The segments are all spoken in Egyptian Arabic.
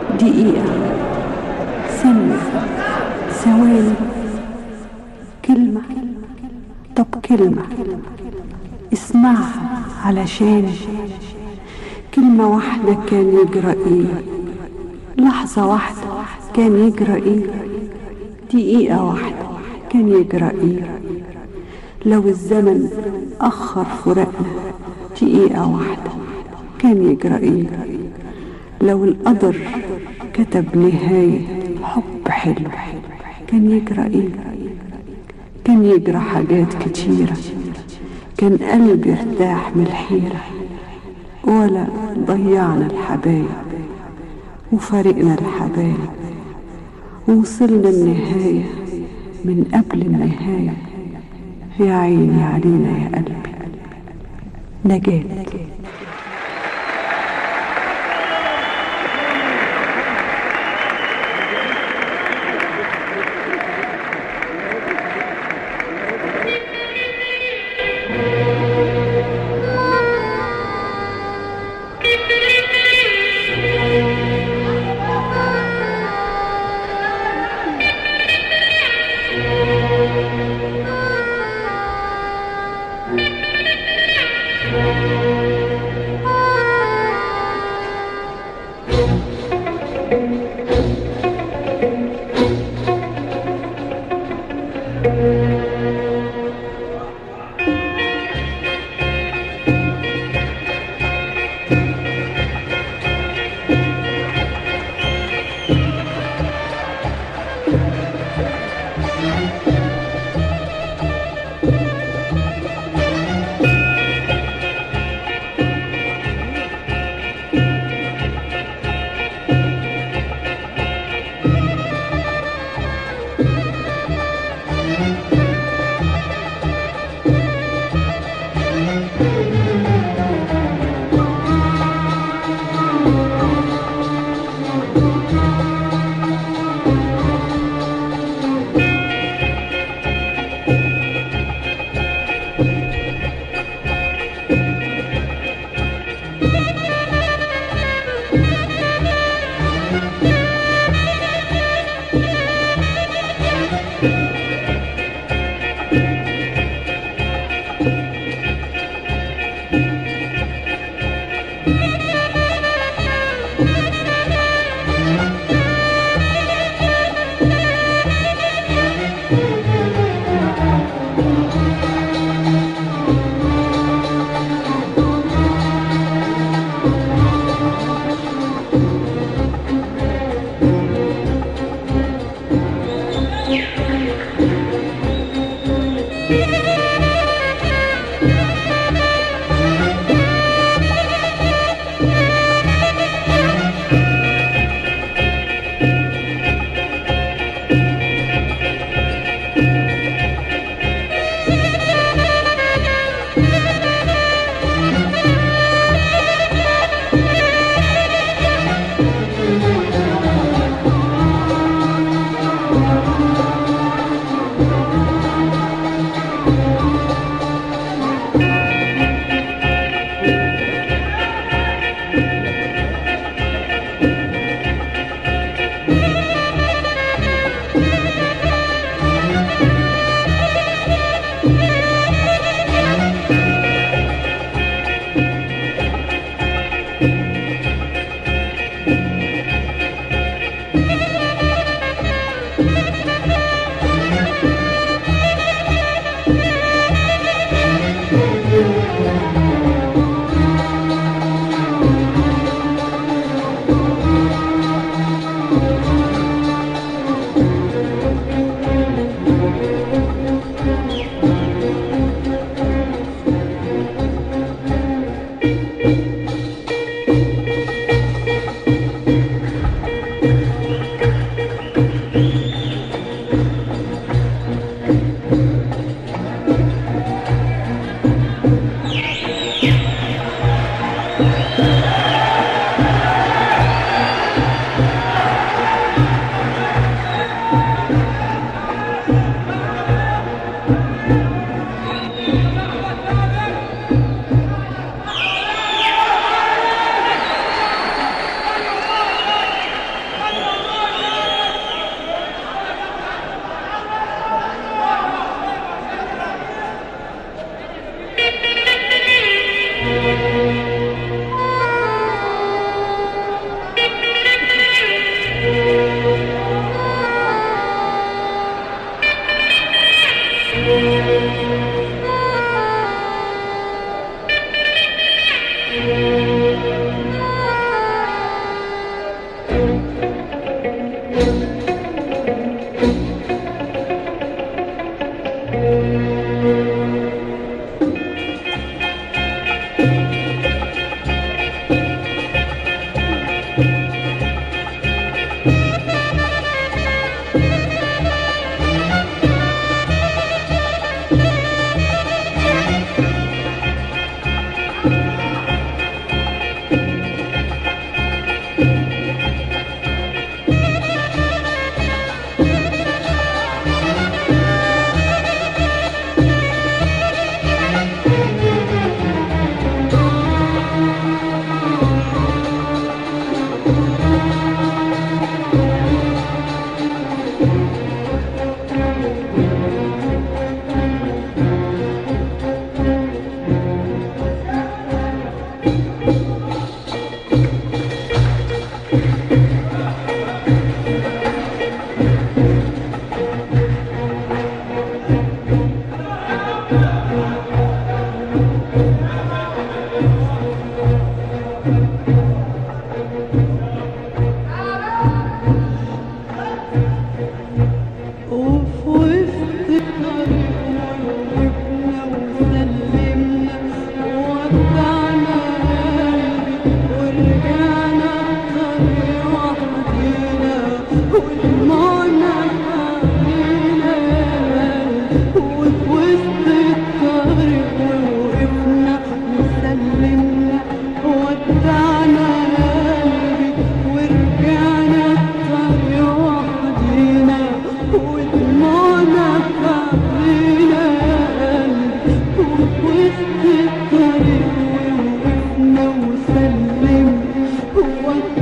دقيقة ثانية ثواني كلمة طب كلمة اسمعها علشان كلمة واحدة كان يجرى ايه لحظة واحدة كان يجرى ايه دقيقة واحدة كان يجرى ايه لو الزمن أخر فراقنا دقيقة واحدة كان يجرى ايه لو القدر كتب نهاية حب حلو كان يجرى ايه كان يجرى حاجات كتيرة كان قلبي ارتاح من الحيرة ولا ضيعنا الحبايب وفارقنا الحبايب ووصلنا النهاية من قبل النهاية يا عيني علينا يا قلبي نجاة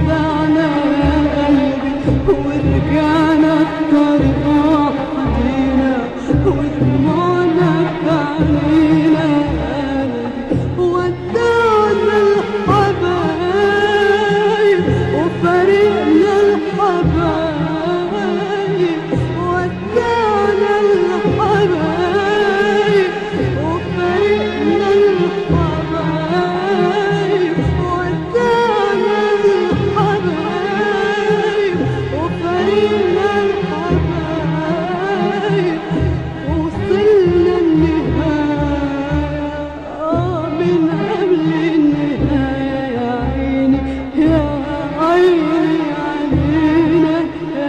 ودعنا قلبي ورجعنا الطريق وحدينا ودموعنا في عينينا قلبي ودعنا الحبايب وفريقنا الحبايب ودعنا الحبايب وفريقنا الحبايب ودعنا الحبايب وفريقنا الحبايب وصلنا النهاية آه من قبل النهاية يا عيني يا عيني علينا يا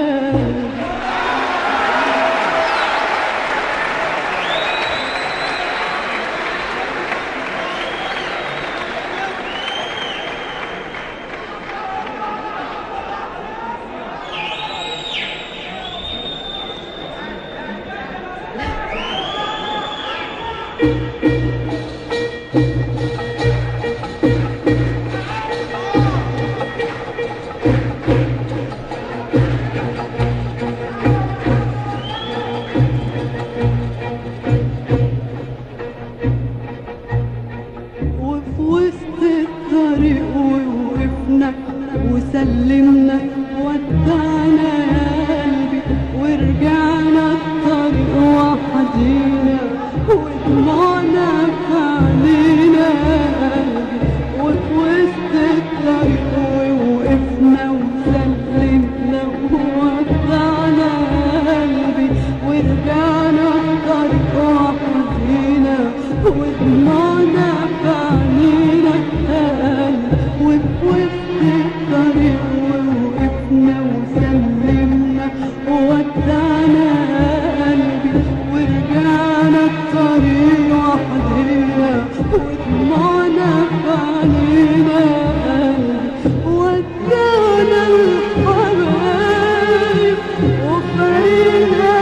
وفي وسط الطريق ووقفنا وسلمنا ودعنا يا قلبي ورجعنا الطريق وحدينا ودموعنا في عينينا يا قلبي وفي وسط الطريق ووقفنا وسلمنا ودعنا يا قلبي ورجعنا الطريق وحدينا ودموعنا في عينينا يا قلبي وفي وسط الطريق ووقفنا وسلمنا ودعنا يا قلبي ورجعنا الطريق وحدينا ودموعنا في عينينا يا قلبي ودعنا الحبايب وفرينا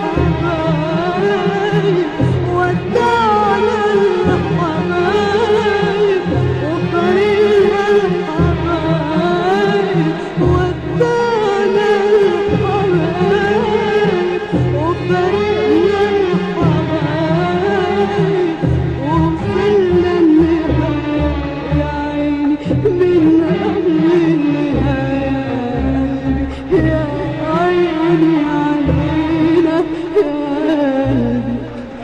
الحبايب ودعنا الحبايب وفرينا الحبايب ودعنا الحبايب وفرينا الحبايب ووصلنا النهاية يا عيني من قبل النهاية يا عيني علينا يا قلبي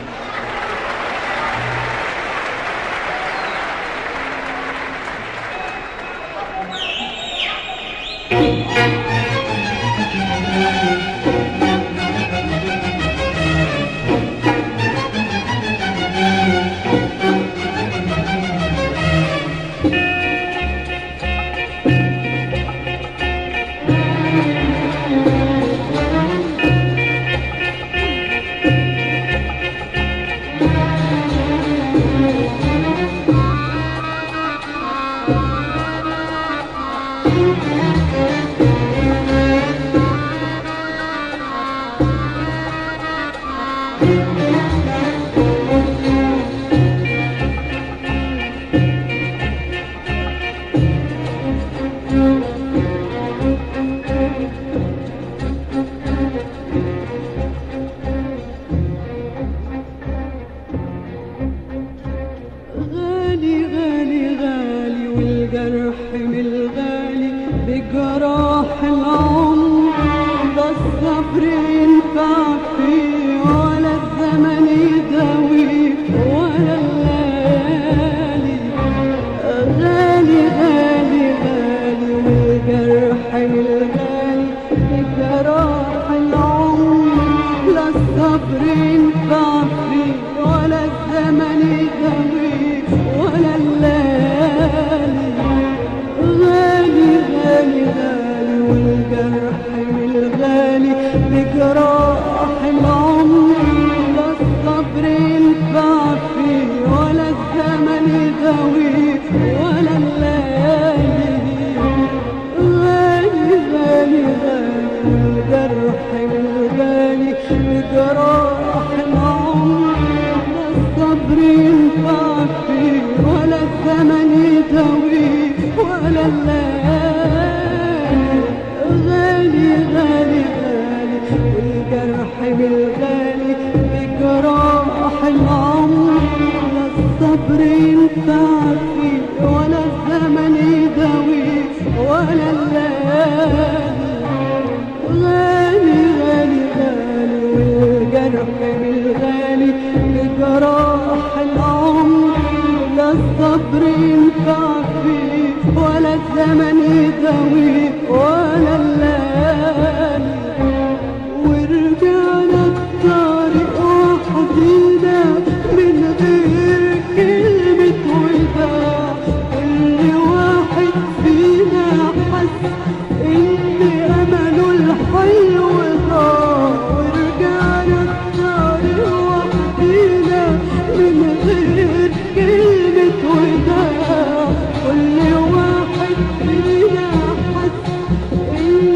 غالي غالي غالي والجرح من الغالي بجراح العمر ده الصبر ينفع فيه ولا الزمن يداويه ولا الليالي غالي غالي غالي والجرح من الغالي بجراح العمر لا الصبر ينفع فيه ولا الزمن يداويه ولا الليالي غالي غالي غالي غالي غالي غالي والجرح بالغالي بجراح العمر لا الصبر ينفع فيه ولا الزمن يداويه ولا الليالي ورجعنا الطريق وحدينا من غير كلمة وداع كل واحد فينا حس إن أمله الحلو ضاع ورجعنا الطريق وحدينا من غير كلمة وداع كل واحد فينا حس إن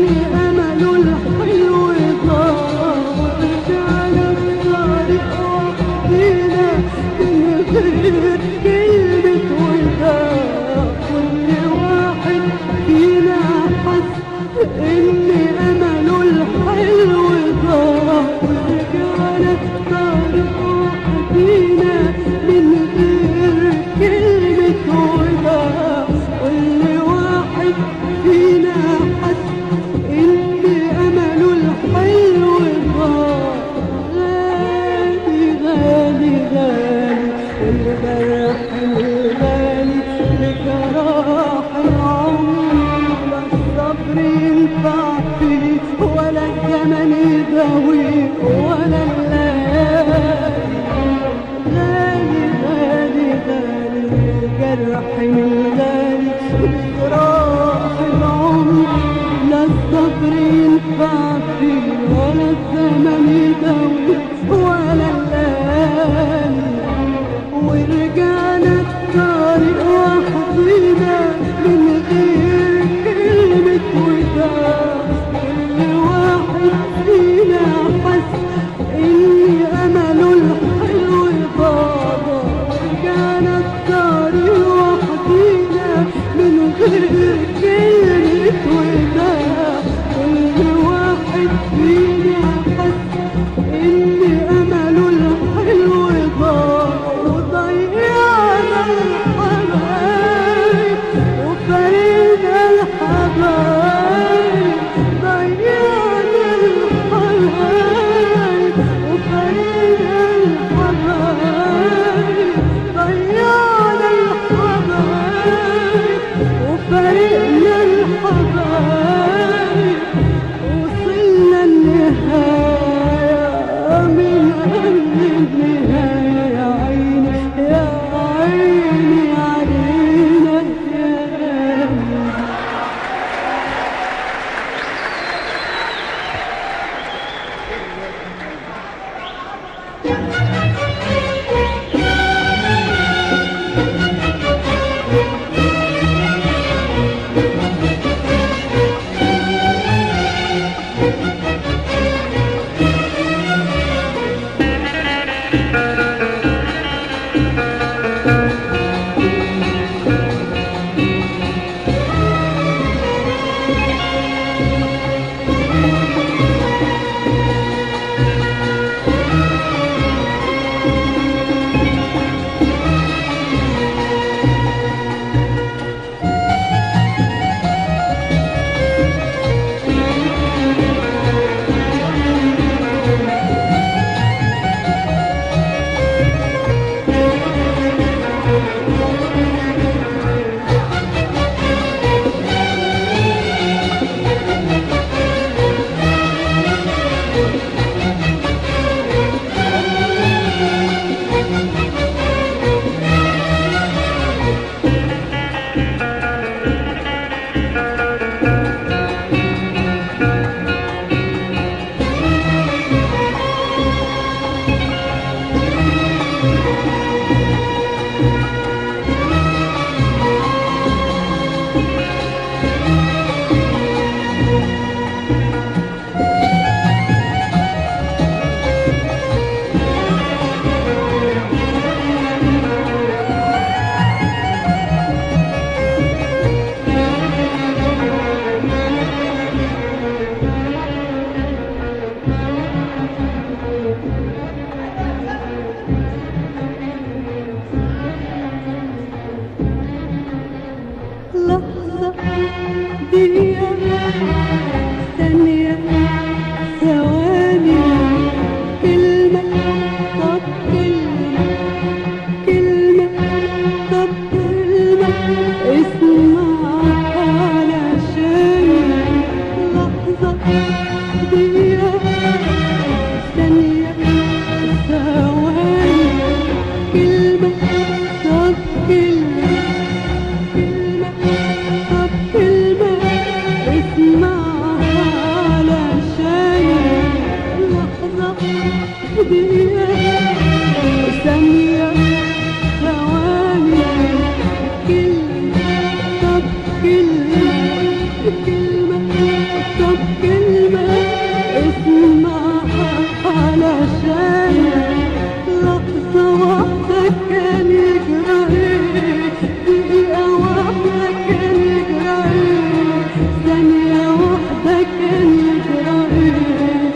دقيقة ثانية ثواني كلمة طب كلمة كلمة طب كلمة اسمعها علشان لحظة دقيقة ثانية ثواني كلمة طب كلمة كلمة طب كلمة اسمعها علشان لحظة واحدة كان يجرى ايه دقيقة واحدة كان يجرى ايه ثانية واحدة كان يجرى ايه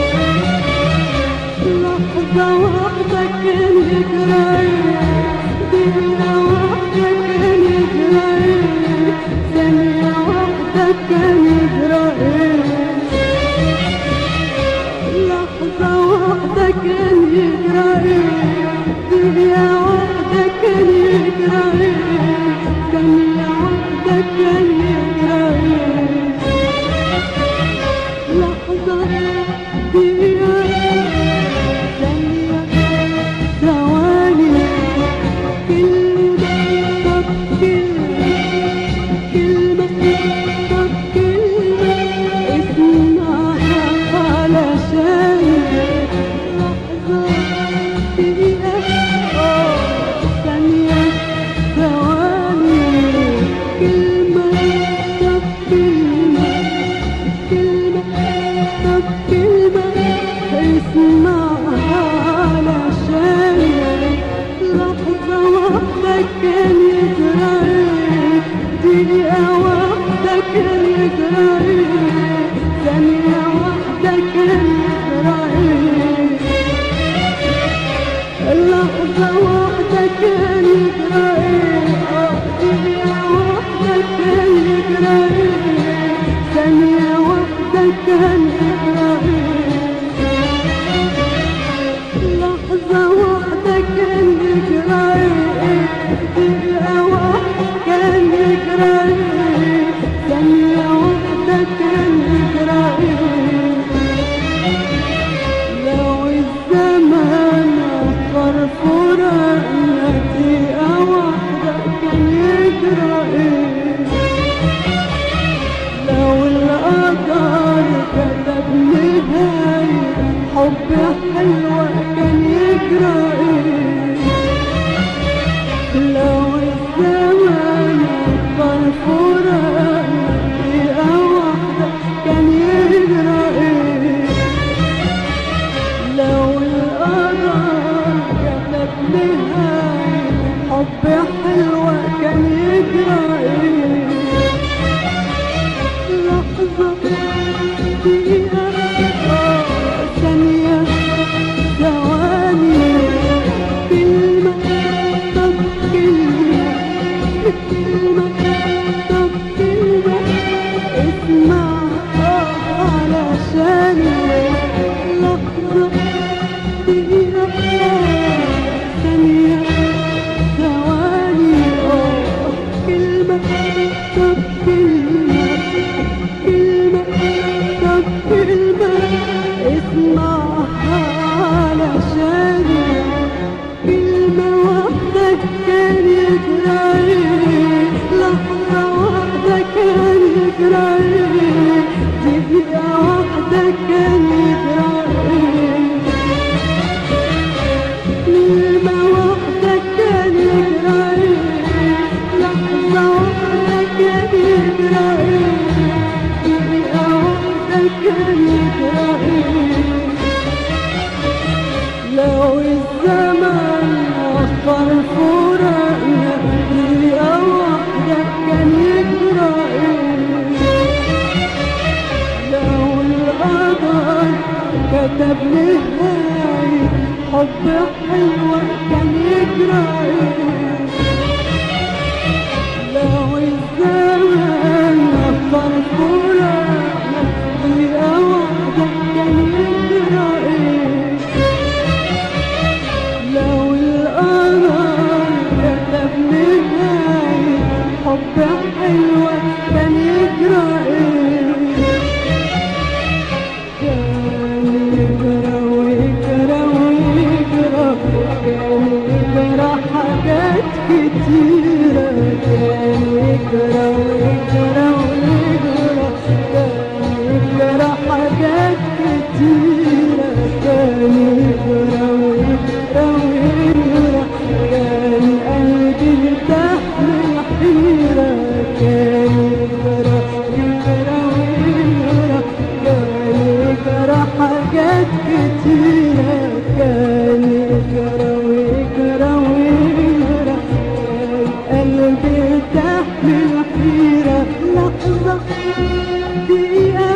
لحظة واحدة كان يجرى ايه دقيقة واحدة كان يجرى ايه ثانية واحدة كان يجرى ايه لحظة واحدة كان يجرى ايه دنيا واحدة كان يجرى ايه ثانية واحدة كان يجرى ايه لحظة دقيقة ثانية ثواني كلمة طب كلمة كلمة طب كلمة اسمعها علشان لحظة دقيقة آه، ثانية ثواني كلمة طب كلمة كلمة طب كلمة اسمعها علشان لحظة واحدة كان يجرى ايه دقيقة واحدة كان يجرى ايه ثانية واحدة كان يجرى ايه لحظة واحدة كان يجرى ايه آه، دقيقة واحدة كان يجرى ايه ثانية واحدة كان يجرى ايه لحظة واحدة كان يجرى ايه دقيقة واحدة كان يجرى ايه ثانية واحدة كان يجرى ايه لو الزمان أخر فراقنا دقيقة واحدة كان يجرى ايه لو القدر كتب نهاية حب حلوة كان يجرى ايه لو الزمان أخر فراقنا دقيقة واحدة كان يجرى ايه لو القدر كتب نهاية حب حلوة كان يجرى ايه لحظة دقيقة آه، ثانية ثواني كلمة طب كلمة كلمة طب كلمة اسمعها علشان لحظة دقيقة ثانية ثواني آه، كلمة طب كلمة كلمة طب كلمة اسمعها علشان كلمة واحدة كان يجرى ايه لحظة واحدة كان يجرى ايه دقيقة واحدة كان يجرى ايه كلمة واحدة كان يجرى ايه لحظة واحدة كان يجرى ايه دقيقة واحدة كان يجرى ايه لو الزمن أخر فراقنا دقيقة واحدة كان يجرى ايه لو القدر كتب نهاية حب حلوة كان يجرى ايه لو الزمن أخر فراقنا دقيقة واحدة كان يجرى ايه لو القمر كتب نهاية حب حلوة كان يجرى ايه كتيرة كان يجرى ويجرى ويجرى كان قلبي ارتاح من الحيرة لحظة دقيقة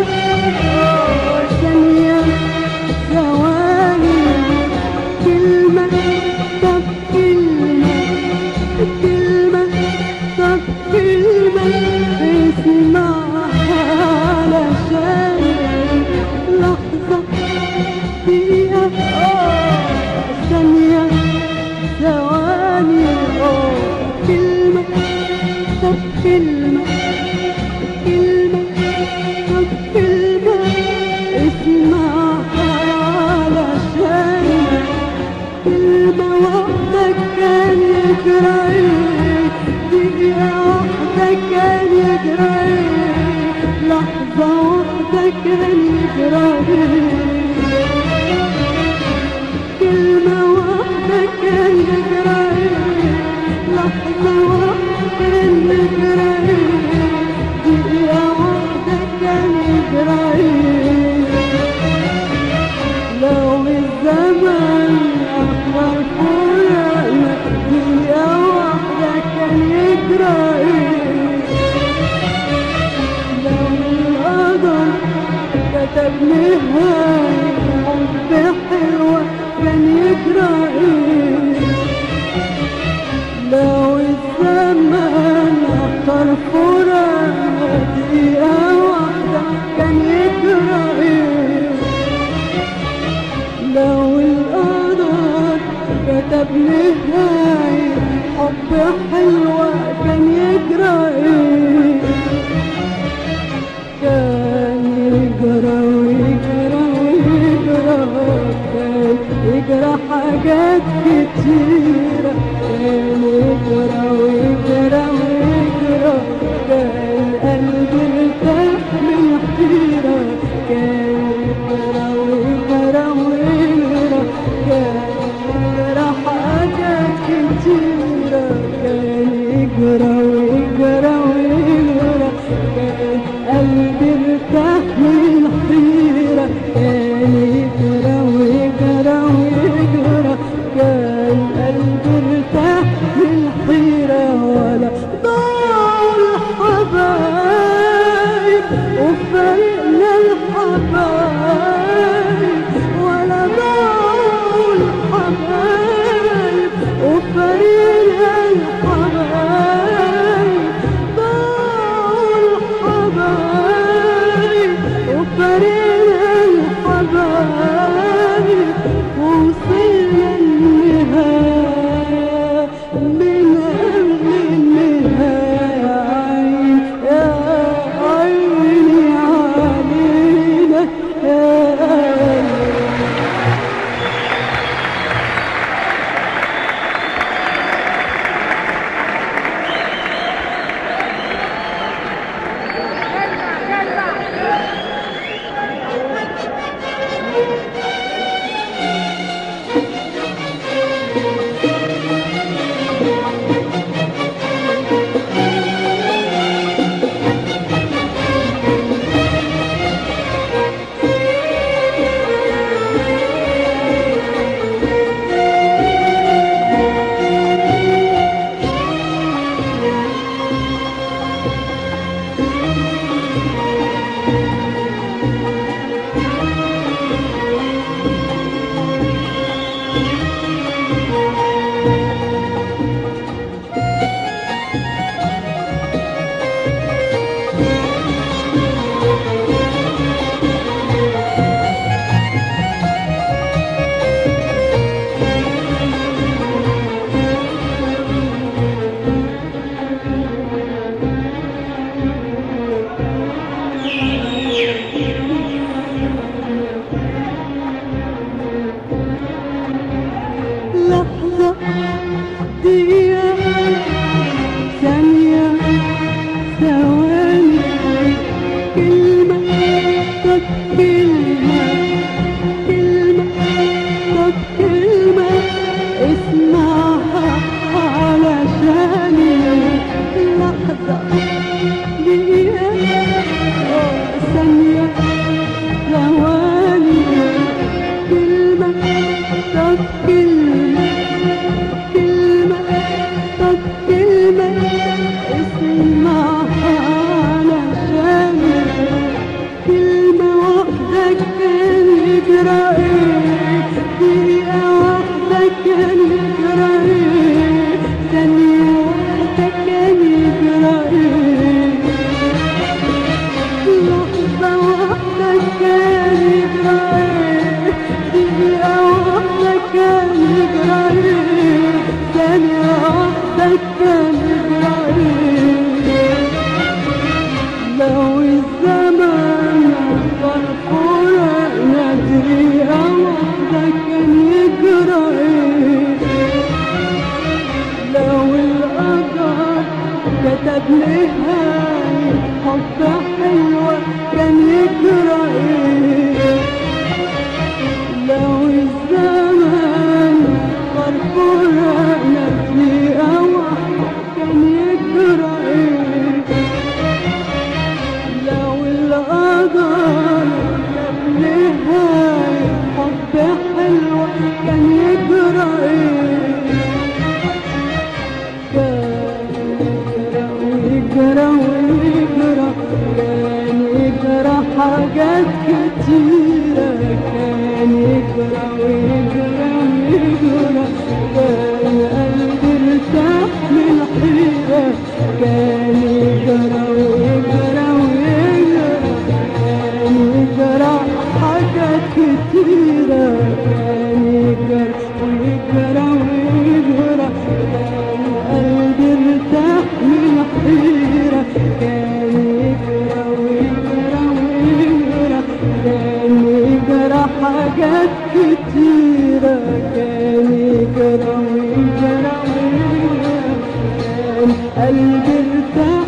ثانية ثواني كلمة طب كلمة كلمة طب كلمة اسمعها علشان لحظة دقيقة ثانية ثواني كلمة طب كلمة كلمة طب كلمة اسمعها علشان كلمة واحدة كان يجرى ايه دقيقة واحدة كان يجرى ايه لحظة واحدة كان يجرى ايه كلمة واحدة كان يجرى ايه لحظة واحدة كان يجرى ايه دقيقة واحدة كان يجرى ايه لو الزمن أخر فراقنا دقيقة واحدة كان يجرى ايه لو القدر كتب نهاية حب حلوة كان يجرى ايه لو الزمن أخر فراقنا دقيقة واحدة كان يجرى ايه لو القدر كتب نهاية حب حلوة كان يجرى ايه كان يجرى ويجرى ويجرى كان يجرى حاجات كتيرة كان يجرى ويجرى ويجرى كان قلبي ارتاح من الحيرة كان يجرى ويجرى ويجرى كان يجرى حاجات كتيرة كان يجرى ويجرى ويجرى كان قلبي ارتاح من الحيرة كان يجرى ويجرى ويجرى كان قلبي ارتاح من الحيرة ولا ضاعوا الحبايب وفرقنا الحبايب ولا ضاعوا الحبايب وفرقنا الحبايب ضاعوا الحبايب وفرقنا الحبايب ووصلنا النهاية من قبل النهاية عين يا عيني علينا يا عيني لحظة دقيقة ثانية ثواني كلمة طب كلمة كلمة طب كلمة اسمعها علشاني لحظة دقيقة ثانية ثواني كلمة يجرى ايه دقيقة واحدة كان يجرى ايه ثانية واحدة كان يجرى ايه لحظة واحدة كان يجرى ايه دقيقة واحدة كان يجرى ايه ثانية واحدة كان يجرى ايه لو الزمان فرقنا دقيقة واحدة كان يجرى ايه لو القدر كتب نهاية حب حلوة كان يجرى ايه لو الزمان فرقنا دقيقة واحدة كان يجرى ايه لو القدر جاب نهاية حب حلوة كان يجرى ايه كان يجرى ويجرى ويجرى كان يجرى حاجات كتيرة كان يجرى ويجرى ويجرى كان قلبي ارتاح من حيرة كان يجرى ويجرى ويجرى كان يجرى حاجات كتيرة كان يجرى ويجرى ويجرى كان قلبي ارتاح من حيرة كان يجرى ويجرى ويجرى كان يجرى حاجات كتيرة كان يجرى ويجرى ويجرى كان قلبي ارتاح